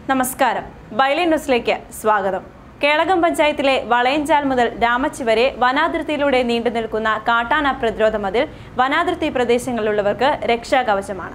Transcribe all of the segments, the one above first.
നമസ്കാരം ബൈലി ന്യൂസിലേക്ക് സ്വാഗതം കേളകം പഞ്ചായത്തിലെ വളയഞ്ചാൽ മുതൽ രാമച്ചി വരെ വനാതിർത്തിയിലൂടെ നീണ്ടു നിൽക്കുന്ന കാട്ടാന പ്രതിരോധ മതിൽ വനാതിർത്തി പ്രദേശങ്ങളിലുള്ളവർക്ക് രക്ഷാകവചമാണ്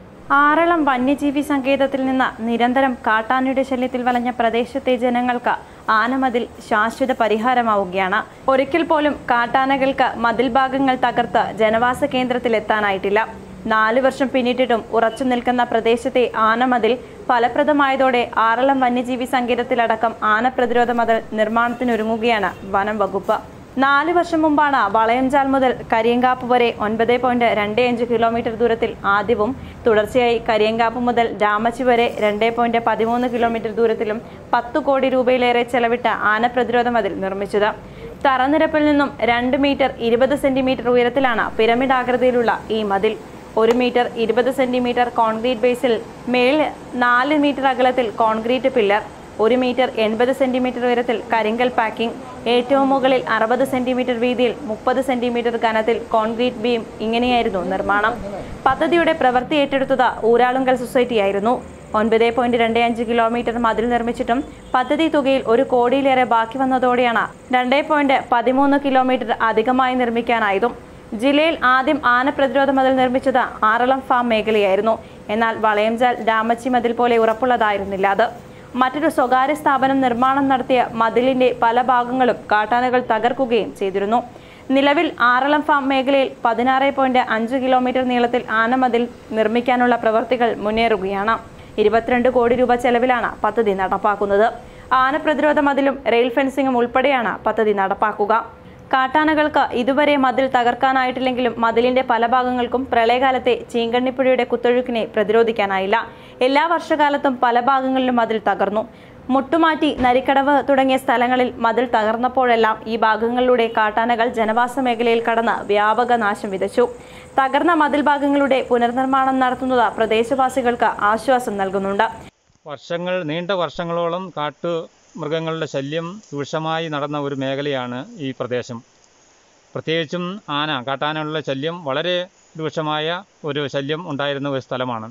ആറളം വന്യജീവി സങ്കേതത്തിൽ നിന്ന് നിരന്തരം കാട്ടാനയുടെ ശല്യത്തിൽ വലഞ്ഞ പ്രദേശത്തെ ജനങ്ങൾക്ക് ആനമതിൽ ശാശ്വത പരിഹാരമാവുകയാണ് ഒരിക്കൽ പോലും കാട്ടാനകൾക്ക് മതിൽ ഭാഗങ്ങൾ തകർത്ത് ജനവാസ കേന്ദ്രത്തിലെത്താനായിട്ടില്ല നാല് വർഷം പിന്നിട്ടിട്ടും ഉറച്ചു നിൽക്കുന്ന പ്രദേശത്തെ ആനമതിൽ ഫലപ്രദമായതോടെ ആറളം വന്യജീവി സങ്കേതത്തിലടക്കം ആന പ്രതിരോധ മതിൽ നിർമ്മാണത്തിനൊരുങ്ങുകയാണ് വനം വകുപ്പ് നാല് വർഷം മുമ്പാണ് വളയഞ്ചാൽ മുതൽ കരിയങ്കാപ്പ് വരെ ഒൻപത് പോയിന്റ് രണ്ട് അഞ്ച് കിലോമീറ്റർ ദൂരത്തിൽ ആദ്യവും തുടർച്ചയായി കരിയങ്കാപ്പ് മുതൽ രാമച്ചി വരെ രണ്ട് പോയിന്റ് പതിമൂന്ന് കിലോമീറ്റർ ദൂരത്തിലും പത്ത് കോടി രൂപയിലേറെ ചെലവിട്ട ആന പ്രതിരോധ മതിൽ നിർമ്മിച്ചത് തറനിരപ്പിൽ നിന്നും രണ്ട് മീറ്റർ ഇരുപത് സെന്റിമീറ്റർ ഉയരത്തിലാണ് പിരമിഡ് ആകൃതിയിലുള്ള ഈ മതിൽ ഒരു മീറ്റർ ഇരുപത് സെന്റിമീറ്റർ കോൺക്രീറ്റ് ബേസിൽ മേൽ നാല് മീറ്റർ അകലത്തിൽ കോൺക്രീറ്റ് പില്ലർ ഒരു മീറ്റർ എൺപത് സെന്റിമീറ്റർ ഉയരത്തിൽ കരിങ്കൽ പാക്കിംഗ് ഏറ്റവും മുകളിൽ അറുപത് സെന്റിമീറ്റർ വീതിയിൽ മുപ്പത് സെന്റിമീറ്റർ കനത്തിൽ കോൺക്രീറ്റ് ബീം ഇങ്ങനെയായിരുന്നു നിർമ്മാണം പദ്ധതിയുടെ പ്രവൃത്തി ഏറ്റെടുത്തത് ഊരാളുങ്കൽ സൊസൈറ്റിയായിരുന്നു ഒൻപത് പോയിന്റ് രണ്ട് അഞ്ച് കിലോമീറ്റർ മതിൽ നിർമ്മിച്ചിട്ടും പദ്ധതി തുകയിൽ ഒരു കോടിയിലേറെ ബാക്കി വന്നതോടെയാണ് രണ്ട് പോയിന്റ് പതിമൂന്ന് കിലോമീറ്റർ അധികമായി നിർമ്മിക്കാനായതും ജില്ലയിൽ ആദ്യം ആന പ്രതിരോധ മതിൽ നിർമ്മിച്ചത് ആറളം ഫാം മേഖലയായിരുന്നു എന്നാൽ വളയംചാൽ രാമച്ചി മതിൽ പോലെ ഉറപ്പുള്ളതായിരുന്നില്ല അത് മറ്റൊരു സ്വകാര്യ സ്ഥാപനം നിർമ്മാണം നടത്തിയ മതിലിന്റെ പല ഭാഗങ്ങളും കാട്ടാനകൾ തകർക്കുകയും ചെയ്തിരുന്നു നിലവിൽ ആറളം ഫാം മേഖലയിൽ പതിനാറ് പോയിന്റ് അഞ്ച് കിലോമീറ്റർ നീളത്തിൽ ആനമതിൽ നിർമ്മിക്കാനുള്ള പ്രവൃത്തികൾ മുന്നേറുകയാണ് ഇരുപത്തിരണ്ട് കോടി രൂപ ചെലവിലാണ് പദ്ധതി നടപ്പാക്കുന്നത് ആന പ്രതിരോധ മതിലും റെയിൽ ഫെൻസിംഗും ഉൾപ്പെടെയാണ് പദ്ധതി നടപ്പാക്കുക കാട്ടാനകൾക്ക് ഇതുവരെ മതിൽ തകർക്കാനായിട്ടില്ലെങ്കിലും മതിലിന്റെ പല ഭാഗങ്ങൾക്കും പ്രളയകാലത്തെ ചീങ്കണ്ണിപ്പുഴയുടെ കുത്തൊഴുക്കിനെ പ്രതിരോധിക്കാനായില്ല എല്ലാ വർഷകാലത്തും പല ഭാഗങ്ങളിലും മതിൽ തകർന്നു മുട്ടുമാറ്റി നരിക്കടവ് തുടങ്ങിയ സ്ഥലങ്ങളിൽ മതിൽ തകർന്നപ്പോഴെല്ലാം ഈ ഭാഗങ്ങളിലൂടെ കാട്ടാനകൾ ജനവാസ മേഖലയിൽ കടന്ന് വ്യാപക നാശം വിതച്ചു തകർന്ന മതിൽ ഭാഗങ്ങളുടെ പുനർനിർമ്മാണം നടത്തുന്നത് പ്രദേശവാസികൾക്ക് ആശ്വാസം നൽകുന്നുണ്ട് വർഷങ്ങൾ നീണ്ട വർഷങ്ങളോളം കാട്ടു മൃഗങ്ങളുടെ ശല്യം രൂക്ഷമായി നടന്ന ഒരു മേഖലയാണ് ഈ പ്രദേശം പ്രത്യേകിച്ചും ആന കാട്ടാനകളുടെ ശല്യം വളരെ രൂക്ഷമായ ഒരു ശല്യം ഉണ്ടായിരുന്ന ഒരു സ്ഥലമാണ്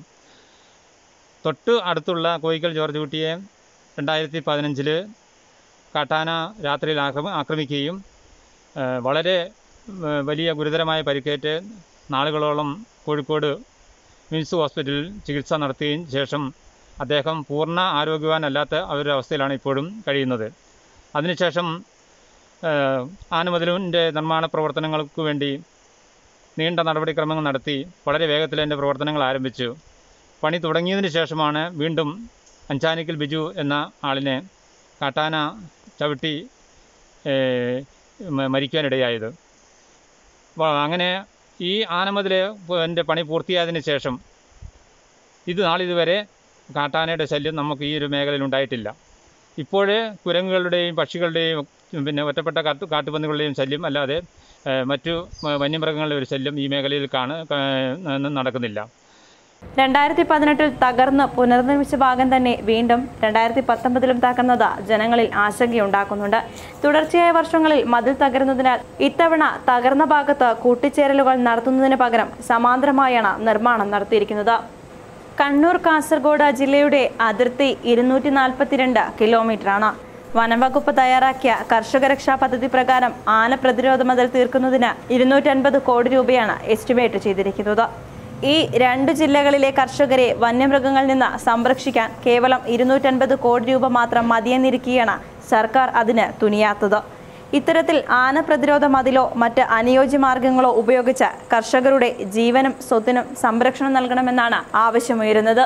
തൊട്ട് അടുത്തുള്ള കോയിക്കൽ ജോർജ് കുട്ടിയെ രണ്ടായിരത്തി പതിനഞ്ചിൽ കാട്ടാന രാത്രിയിൽ ആക്രമ ആക്രമിക്കുകയും ഏഹ്, വളരെ ഏഹ്, വലിയ ഗുരുതരമായ പരിക്കേറ്റ് നാളുകളോളം കോഴിക്കോട് മിംസ് ഹോസ്പിറ്റലിൽ ചികിത്സ നടത്തുകയും ശേഷം അദ്ദേഹം പൂർണ്ണ ആരോഗ്യവാനല്ലാത്ത ഒരു അവസ്ഥയിലാണ് ഇപ്പോഴും കഴിയുന്നത് അതിനുശേഷം ഏഹ്, ആനമതിലിൻ്റെ നിർമ്മാണ പ്രവർത്തനങ്ങൾക്ക് വേണ്ടി നീണ്ട നടപടിക്രമങ്ങൾ നടത്തി വളരെ വേഗത്തിൽ അതിൻ്റെ പ്രവർത്തനങ്ങൾ ആരംഭിച്ചു പണി തുടങ്ങിയതിന് ശേഷമാണ് വീണ്ടും അഞ്ചാനിക്കൽ ബിജു എന്ന ആളിനെ കാട്ടാന ചവിട്ടി ഏഹ്, മ- മരിക്കാനിടയായത് വ- അങ്ങനെ ഈ ആനമതിൽ എൻ്റെ പണി പൂർത്തിയായതിനു ശേഷം ഇത് നാളിതുവരെ കാട്ടാനയുടെ ശല്യം നമുക്ക് ഈ ഒരു മേഖലയിൽ ഉണ്ടായിട്ടില്ല ഇപ്പോൾ കുരങ്ങുകളുടെയും പക്ഷികളുടെയും പിന്നെ ഒറ്റപ്പെട്ട കാട്ടു കാട്ടുപന്നികളുടെയും ശല്യം അല്ലാതെ ഏഹ്, മറ്റു വ- വന്യമൃഗങ്ങളുടെ ഒരു ശല്യം ഈ മേഖലയിൽ കാണ കാ- നടക്കുന്നില്ല രണ്ടായിരത്തി പതിനെട്ടിൽ തകർന്ന് പുനർനിർമ്മിച്ച ഭാഗം തന്നെ വീണ്ടും രണ്ടായിരത്തി പത്തൊമ്പതിലും തകർന്നത് ജനങ്ങളിൽ ആശങ്കയുണ്ടാക്കുന്നുണ്ട് തുടർച്ചയായ വർഷങ്ങളിൽ മതിൽ തകരുന്നതിനാൽ ഇത്തവണ തകർന്ന ഭാഗത്ത് കൂട്ടിച്ചേരലുകൾ നടത്തുന്നതിന് പകരം സമാന്തരമായാണ് നിർമ്മാണം നടത്തിയിരിക്കുന്നത് കണ്ണൂർ കാസർഗോഡ് ജില്ലയുടെ അതിർത്തി ഇരുന്നൂറ്റി നാൽപ്പത്തിരണ്ട് കിലോമീറ്ററാണ് വനംവകുപ്പ് തയ്യാറാക്കിയ കർഷക രക്ഷാ പദ്ധതി പ്രകാരം ആന പ്രതിരോധ മതിൽ തീർക്കുന്നതിന് ഇരുന്നൂറ്റൻപത് കോടി രൂപയാണ് എസ്റ്റിമേറ്റ് ചെയ്തിരിക്കുന്നത് ഈ രണ്ട് ജില്ലകളിലെ കർഷകരെ വന്യമൃഗങ്ങളിൽ നിന്ന് സംരക്ഷിക്കാൻ കേവലം ഇരുന്നൂറ്റൻപത് കോടി രൂപ മാത്രം മതിയെന്നിരിക്കെയാണ് സർക്കാർ അതിന് തുനിയാത്തത് ഇത്തരത്തിൽ ആന പ്രതിരോധ മതിലോ മറ്റ് അനുയോജ്യ മാർഗങ്ങളോ ഉപയോഗിച്ച് കർഷകരുടെ ജീവനും സ്വത്തിനും സംരക്ഷണം നൽകണമെന്നാണ് ആവശ്യമുയരുന്നത്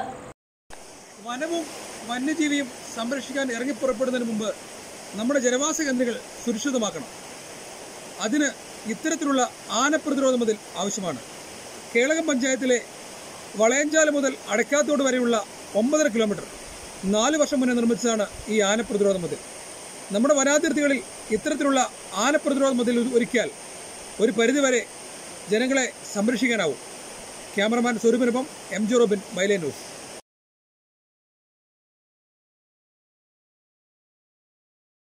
വനവും വന്യജീവിയും സംരക്ഷിക്കാൻ ഇറങ്ങിപ്പുറപ്പെടുന്നതിന് മുമ്പ് നമ്മുടെ ജനവാസ കേന്ദ്രങ്ങൾ സുരക്ഷിതമാക്കണം അതിന് ഇത്തരത്തിലുള്ള ആന പ്രതിരോധ മതിൽ ആവശ്യമാണ് കേളകം പഞ്ചായത്തിലെ വളയഞ്ചാല് മുതൽ അടക്കാത്തോട് വരെയുള്ള ഒമ്പതര കിലോമീറ്റർ നാല് വർഷം മുന്നേ നിർമ്മിച്ചതാണ് ഈ ആന പ്രതിരോധ മതിൽ നമ്മുടെ വനാതിർത്തികളിൽ ഇത്തരത്തിലുള്ള ആന പ്രതിരോധ മതിൽ ഒരുക്കിയാൽ ഒരു പരിധിവരെ ജനങ്ങളെ സംരക്ഷിക്കാനാവും ക്യാമറമാൻ സ്വരൂപിനൊപ്പം എം ജി റോബിൻ മൈലേ ന്യൂസ്